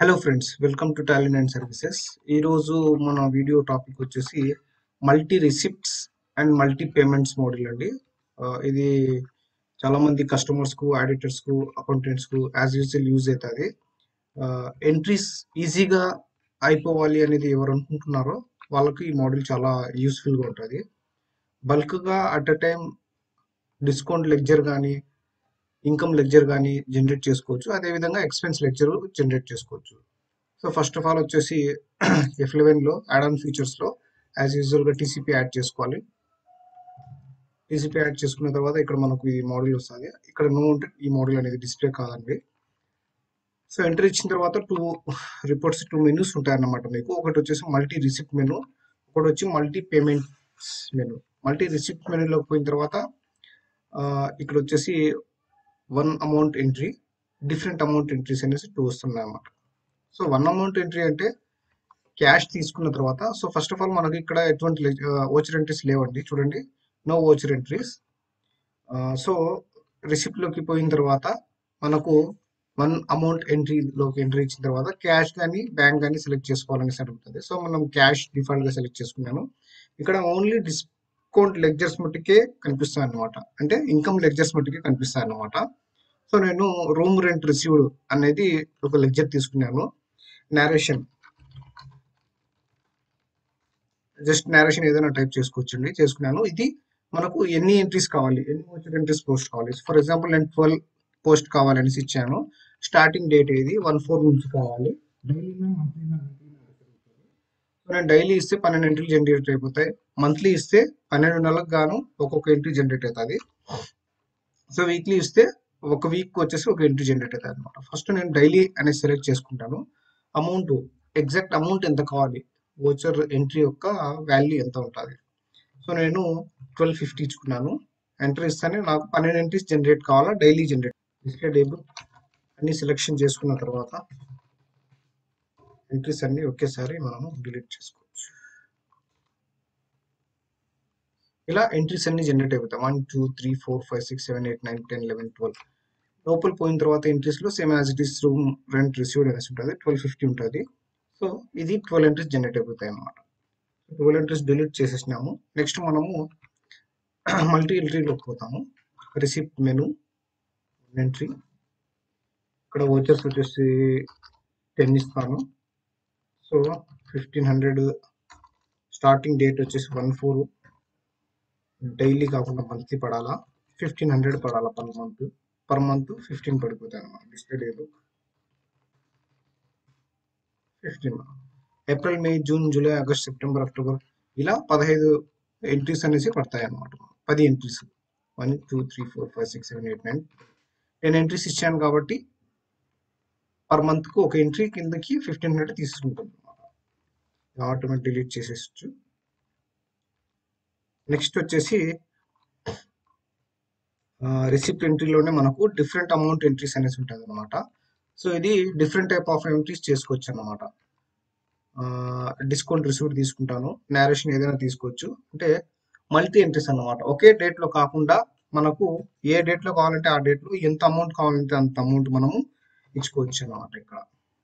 hello friends welcome to talent and services ఈరోజు మన video topic వచ్చేసి multi receipts and multi payments model అండి ఆ, ఇది చాలా మంది కస్టమర్స్ కు ఆడిటర్స్ కు అకౌంటెంట్స్ కు యాజ్ యూజువల్ యూజ్ అవుతుంది ఎంట్రీస్ ఈజీగా అయిపోవాలి అనేది ఎవరు అనుకుంటున్నారో వాళ్ళకి ఈ మోడల్ చాలా యూస్ఫుల్ గా ఉంటుంది బల్క్ గా at a time discount ledger కానీ ఇన్కమ్ లెక్చర్ కానీ జనరేట్ చేసుకోవచ్చు అదేవిధంగా ఎక్స్పెన్స్ లెక్చర్ జనరేట్ చేసుకోవచ్చు సో ఫస్ట్ ఆఫ్ ఆల్ వచ్చేసి ఎఫ్ లో యాడ్ ఆన్ ఫీచర్స్ లో యాజ్ యూజువల్ గా టీసీపీ యాడ్ చేసుకోవాలి టీసీపీ యాడ్ చేసుకున్న తర్వాత ఇక్కడ మనకు ఈ మోడల్ వస్తుంది ఇక్కడ నో ఉంటే ఈ మోడల్ అనేది డిస్ప్లే కాదండి సో ఎంటర్ ఇచ్చిన తర్వాత టూ రిపోర్ట్స్ టూ మెనూస్ ఉంటాయి అన్నమాట మీకు ఒకటి వచ్చేసి మల్టీ రిసిప్ట్ మెనూ ఒకటి వచ్చి multi payments menu multi receipt మెనూలోకి పోయిన తర్వాత ఆ, ఇక్కడ వచ్చేసి one amount entry different amount entries అనేసి టూ వస్తున్నాయి అన్నమాట సో వన్ అమౌంట్ ఎంట్రీ అంటే క్యాష్ తీసుకున్న తర్వాత సో ఫస్ట్ ఆఫ్ ఆల్ మనకి ఇక్కడ ఎటువంటి ఓచర్ ఎంట్రీస్ లేవండి చూడండి no voucher entries so receipt లోకి పోయిన తర్వాత మనకు వన్ అమౌంట్ ఎంట్రీలోకి ఎంట్రీ ఇచ్చిన తర్వాత క్యాష్ కానీ బ్యాంక్ కానీ సెలెక్ట్ చేసుకోవాలని అడుగుతుంది సో మనం క్యాష్ డిఫాల్ట్ గా సెలెక్ట్ చేసుకున్నాను ఇక్కడ ఓన్లీ డిస్కౌంట్ లెక్చర్స్ మట్టుకే కనిపిస్తాయి అన్నమాట అంటే ఇన్కమ్ లెక్చర్స్ మట్టుకే కనిపిస్తాయి అన్నమాట సో నేను రూమ్ రెంట్ రిసీవ్డ్ అనేది ఒక లెక్చర్ తీసుకున్నాను నేరేషన్ జస్ట్ నేరేషన్ ఏదైనా టైప్ చేసుకోవచ్చండి చేసుకున్నాను ఇది మనకు ఎన్ని ఎంట్రీస్ కావాలి ఎన్ని వచ్చే ఎంట్రీస్ పోస్ట్ కావాలి ఫర్ ఎగ్జాంపుల్ నేను ట్వెల్వ్ పోస్ట్ కావాలనేసి ఇచ్చాను స్టార్టింగ్ డేట్ ఏది వన్ ఫోర్ నుంచి కావాలి డైలీనా మంత్లీనా సో నేను డైలీ ఇస్తే పన్నెండు ఎంట్రీలు జనరేట్ అయిపోతాయి మంత్లీ ఇస్తే పన్నెండు నెలలకు గాను ఒక్కొక్క ఎంట్రీ జనరేట్ అవుతుంది సో వీక్లీ ఇస్తే ఒక వీక్ వచ్చేసి ఒక ఎంట్రీ జనరేట్ అవుతుంది అనమాట ఫస్ట్ నేను డైలీ అనేది సెలెక్ట్ చేసుకుంటాను అమౌంట్ ఎగ్జాక్ట్ అమౌంట్ ఎంత కావాలి ఓచర్ ఎంట్రీ యొక్క వాల్యూ ఎంత ఉంటుంది సో నేను ట్వెల్వ్ ఫిఫ్టీ ఇచ్చుకున్నాను ఎంట్రీ ఇస్తానే నాకు పన్నెండు ఎంట్రీస్ జనరేట్ కావాలా డైలీ జనరేట్ డిస్ప్లే టేబుల్ అన్ని సెలెక్షన్ చేసుకున్న తర్వాత ఎంట్రీస్ అన్ని ఒకేసారి మనము డిలీట్ చేసుకోవచ్చు ఇలా ఎంట్రీస్ అన్ని జనరేట్ అయిపోతాయి one two three four five six seven eight nine ten eleven twelve లోపల పోయిన తర్వాత ఎంట్రీస్ లో same as it is room rent received అనేసి ఉంటుంది ట్వెల్వ్ ఫిఫ్టీ ఉంటుంది సో ఇది ట్వెల్వ్ ఎంట్రీస్ జనరేట్ అయిపోతాయి అన్నమాట ట్వెల్వ్ ఎంట్రీస్ డిలీట్ చేసేసినాము నెక్స్ట్ మనము మల్టీ ఎంట్రీలోకి పోతాము రిసిప్ట్ మెను ఎంట్రీ ఇక్కడ వచ్చర్స్ వచ్చేసి టెన్ ఇస్తాను so fifteen hundred starting date వచ్చేసి వన్ ఫోర్ డైలీ కాకుండా మంత్లీ పడాలా ఫిఫ్టీన్ హండ్రెడ్ పడాలా per month per month fifteen పడిపోతాయి అన్నమాట display date fifteen April May June July August September October ఇలా పదహైదు ఎంట్రీస్ అనేసి పడతాయి అన్నమాట పది entries one two three four five six seven eight nine ten entries ఇచ్చాను కాబట్టి పర్ మంత్ కు ఒక ఎంట్రీ కిందకి ఫిఫ్టీన్ హండ్రెడ్ తీసుకుంటుంది ఆటోమేటిక్ డిలీట్ చేసేయచ్చు నెక్స్ట్ వచ్చేసి రిసిప్ట్ ఎంట్రీలోనే మనకు డిఫరెంట్ అమౌంట్ ఎంట్రీస్ అనేసి ఉంటుంది అనమాట సో ఇది డిఫరెంట్ టైప్ ఆఫ్ ఎంట్రీస్ చేసుకోవచ్చు అనమాట డిస్కౌంట్ రిసిప్ట్ తీసుకుంటాను నేరేషన్ ఏదైనా తీసుకోవచ్చు అంటే మల్టీ ఎంట్రీస్ అన్నమాట ఒకే డేట్ లో కాకుండా మనకు ఏ డేట్ లో కావాలంటే ఆ డేట్ లో ఎంత అమౌంట్ కావాలంటే అంత అమౌంట్ మనము ఇచ్చుకోవచ్చు అన్నమాట ఇక్కడ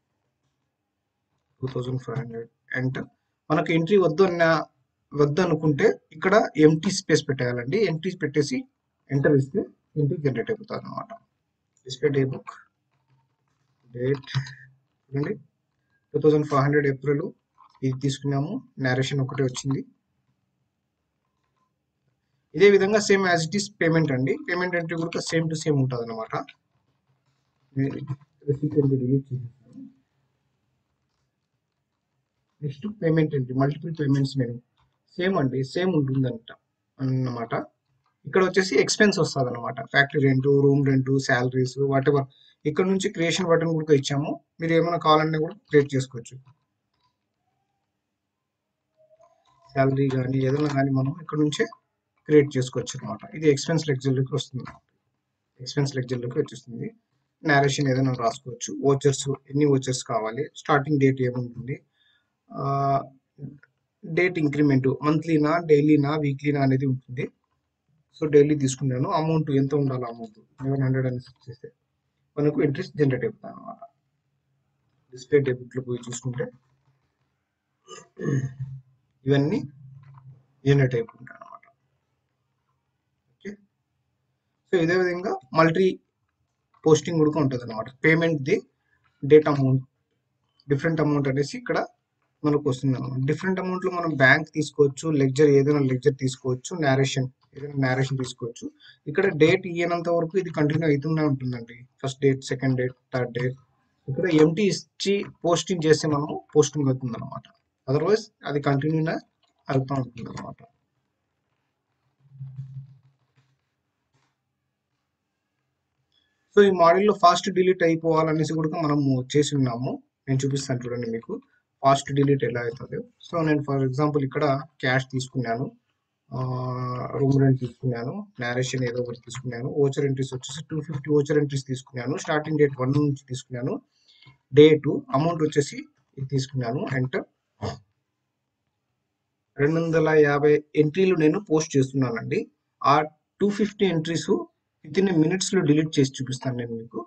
two thousand five hundred and మనకు ఎంట్రీ వద్దు అన్న వద్దు అనుకుంటే ఇక్కడ ఎంటీ స్పేస్ పెట్టేయాలండి ఎంటీ పెట్టేసి ఎంటర్ ఇస్తే ఎంట్రీ జనరేట్ అయిపోతుంది అనమాట డిస్ప్లే డే బుక్ డేట్ చూడండి two thousand five hundred April ఇది తీసుకున్నాము నేరేషన్ ఒకటే వచ్చింది ఇదే విధంగా same as it is payment అండి పేమెంట్ ఎంట్రీ కూడా సేమ్ టు సేమ్ ఉంటుంది అనమాట next payment entry multiple payments menu same అండి సేమ్ ఉంటుందంట అన్నమాట ఇక్కడ వచ్చేసి ఎక్స్పెన్స్ వస్తుంది అనమాట factory rent room rent salaries whatever ఇక్కడ నుంచి క్రియేషన్ బటన్ కూడా ఇచ్చాము మీరు ఏమైనా కావాలన్నా కూడా క్రియేట్ చేసుకోవచ్చు శాలరీ కానీ ఏదైనా కానీ మనం ఇక్కడ నుంచే క్రియేట్ చేసుకోవచ్చు అనమాట ఇది ఎక్స్పెన్స్ లెక్చర్లోకి వస్తుంది ఎక్స్పెన్స్ లెక్చర్లోకి వచ్చేస్తుంది నేరేషన్ ఏదైనా రాసుకోవచ్చు ఓచర్స్ ఎన్ని ఓచర్స్ కావాలి స్టార్టింగ్ డేట్ ఏముంటుంది డేట్ ఇంక్రిమెంట్ మంత్లీనా డైలీనా వీక్లీనా అనేది ఉంటుంది సో డైలీ తీసుకున్నాను అమౌంట్ ఎంత ఉండాలి అమౌంట్ లెవెన్ హండ్రెడ్ అని చేస్తే మనకు ఇంట్రెస్ట్ జనరేట్ అయిపోతుంది అనమాట డిస్ప్లే డెబిట్లో పోయి చూసుకుంటే ఇవన్నీ జనరేట్ అయిపోతుంటాయి అనమాట ఓకే సో ఇదే విధంగా మల్టీ పోస్టింగ్ కూడా ఉంటుంది అనమాట payment the date amount different amount అనేసి ఇక్కడ మనకు వస్తుంది అనమాట డిఫరెంట్ అమౌంట్లో మనం బ్యాంక్ తీసుకోవచ్చు లెక్చర్ ఏదైనా లెక్చర్ తీసుకోవచ్చు నేరేషన్ ఏదైనా నేరేషన్ తీసుకోవచ్చు ఇక్కడ డేట్ ఇయ్యనంత వరకు ఇది కంటిన్యూ అవుతూనే ఉంటుందండి first date second date third date ఇక్కడ ఎంటీ ఇచ్చి పోస్టింగ్ చేస్తే మనము పోస్టింగ్ అవుతుంది అనమాట అదర్వైజ్ అది కంటిన్యూగా అవుతూ ఉంటుంది అనమాట సో ఈ మోడల్లో ఫాస్ట్ డిలీట్ అయిపోవాలనేసి కూడా మనము చేసి ఉన్నాము నేను చూపిస్తాను చూడండి మీకు ఫాస్ట్ డిలీట్ ఎలా అవుతుంది సో నేను ఫర్ ఎగ్జాంపుల్ ఇక్కడ క్యాష్ తీసుకున్నాను రూమ్ రెంట్ తీసుకున్నాను నేరేషన్ ఏదో ఒకటి తీసుకున్నాను ఓచర్ ఎంట్రీస్ వచ్చేసి టూ ఫిఫ్టీ ఓచర్ ఎంట్రీస్ తీసుకున్నాను స్టార్టింగ్ డేట్ వన్ నుంచి తీసుకున్నాను డేటు అమౌంట్ వచ్చేసి ఇది తీసుకున్నాను ఎంటర్ రెండు వందల యాభై ఎంట్రీలు నేను పోస్ట్ చేస్తున్నానండి ఆ two fifty entries within minutes లో డిలీట్ చేసి చూపిస్తాను నేను మీకు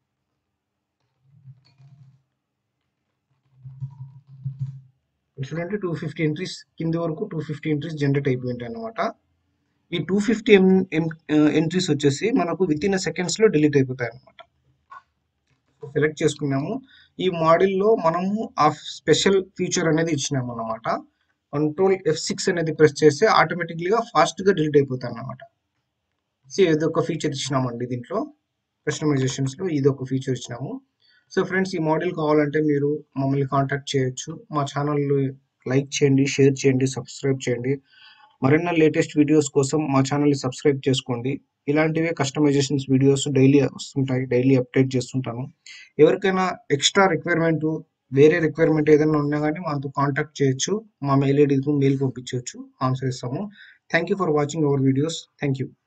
చూడండి టూ ఫిఫ్టీ ఎంట్రీస్ కింది వరకు టూ ఫిఫ్టీ ఎంట్రీస్ జనరేట్ అయిపోయింటాయి అనమాట ఈ టూ ఫిఫ్టీ ఎం ఎంట్రీస్ వచ్చేసి మనకు విత్ ఇన్ సెకండ్స్ లో డిలీట్ అయిపోతాయి అనమాట సెలెక్ట్ చేసుకున్నాము ఈ మోడల్లో మనము ఆ స్పెషల్ ఫీచర్ అనేది ఇచ్చినాము అనమాట కంట్రోల్ ఎఫ్ సిక్స్ అనేది ప్రెస్ చేస్తే ఆటోమేటిక్లీగా ఫాస్ట్గా డిలీట్ అయిపోతాయి అన్నమాట సో ఇది ఒక ఫీచర్ ఇచ్చినామండి దీంట్లో కస్టమైజేషన్స్లో ఇది ఒక ఫీచర్ ఇచ్చినాము సో ఫ్రెండ్స్ ఈ మోడల్ కావాలంటే మీరు మమ్మల్ని కాంటాక్ట్ చేయొచ్చు మా ఛానల్ లైక్ చేయండి షేర్ చేయండి సబ్స్క్రైబ్ చేయండి మరిన్న లేటెస్ట్ వీడియోస్ కోసం మా ఛానల్ని సబ్స్క్రైబ్ చేసుకోండి ఇలాంటివే కస్టమైజేషన్స్ వీడియోస్ డైలీ వస్తుంటాయి డైలీ అప్డేట్ చేస్తుంటాను ఎవరికైనా ఎక్స్ట్రా రిక్వైర్మెంట్ వేరే రిక్వైర్మెంట్ ఏదైనా ఉన్నా కానీ మాతో కాంటాక్ట్ చేయొచ్చు మా మెయిల్ ఐడికి మెయిల్ పంపించవచ్చు ఆన్సర్ ఇస్తాము thank you for watching our videos thank you